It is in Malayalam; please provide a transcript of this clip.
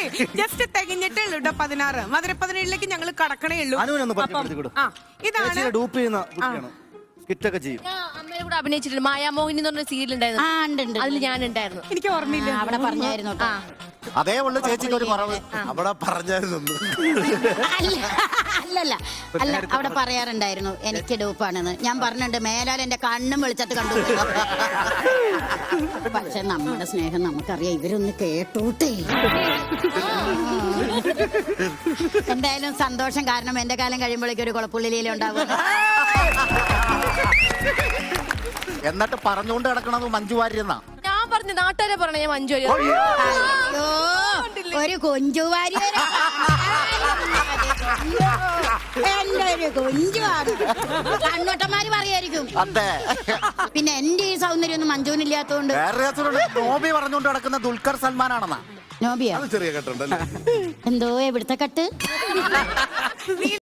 ജസ്റ്റ് തികഞ്ഞിട്ടേ ഉള്ളൂ കേട്ടോ പതിനാറ് മധുര പതിനേഴിലേക്ക് ഞങ്ങൾ കടക്കണേ ഉള്ളൂ അനുവിനൊന്ന് അപ്പം, പരിചയപ്പെടുത്തി കൊടു ആ ഇതാണ് ചേച്ചിയെ ഡൂപ്പ് ചെയ്യുന്ന കുട്ടിയാണ് സ്കിറ്റൊക്കെ ചെയ്യും ഞാൻ അമ്മയുടെ കൂടെ അഭിനയിച്ചിട്ടുണ്ട് മായാമോഹിനി എന്ന് പറഞ്ഞ സീരിയൽ ആ ഉണ്ടായിരുന്നു ഉണ്ട് ഉണ്ട് അതിൽ ഞാൻ ഉണ്ടായിരുന്നു എനിക്ക് ഓർമ്മയില്ല ആ, അവിടെ പറഞ്ഞായിരുന്നു കേട്ടോ. അതേ ഉള്ളു ചേച്ചിക്ക് ഒരു കുറവ് അവിടെ പറഞ്ഞായിരുന്നു അല്ല അല്ലല്ല അല്ല അവിടെ പറയാറുണ്ടായിരുന്നു എനിക്ക് ഡൂപ്പാണെന്ന് ഞാൻ പറഞ്ഞിട്ടുണ്ട് മേലാൽ എന്റെ കണ്ണും വെളിച്ചത്ത് കണ്ടു പക്ഷെ നമ്മുടെ സ്നേഹം നമുക്കറിയാം ഇവരൊന്ന് കേട്ടോട്ടെ എന്തായാലും സന്തോഷം കാരണം എന്റെ കാലം കഴിയുമ്പോഴേക്കും ഒരു കുളപ്പുള്ളിലീല ഉണ്ടാവും എന്നിട്ട് പറഞ്ഞുകൊണ്ട് കിടക്കണത് മഞ്ജു വാര്യന്നാ ഞാൻ പറഞ്ഞു നാട്ടുകാരെ പറഞ്ഞ ഞാൻ മഞ്ജു വാര്യർ. അയ്യോ ഒരു കൊഞ്ചുവാരി എന്റെ ഒരു കൊഞ്ചുവാണ് കണ്ണോട്ടന്മാര് പറയായിരിക്കും അതെ പിന്നെ എന്റെ ഈ സൗന്ദര്യം ഒന്നും മഞ്ജുവിനില്ലാത്തോണ്ട് വേറെ രസമുണ്ട്. നോബി പറഞ്ഞുകൊണ്ട് കിടക്കുന്ന ദുൽഖർ സൽമാൻ ആണെന്നാ നോബിയ ചെറിയ കെട്ടുണ്ടല്ലേ എന്തോ എവിടുത്തെ കട്ട്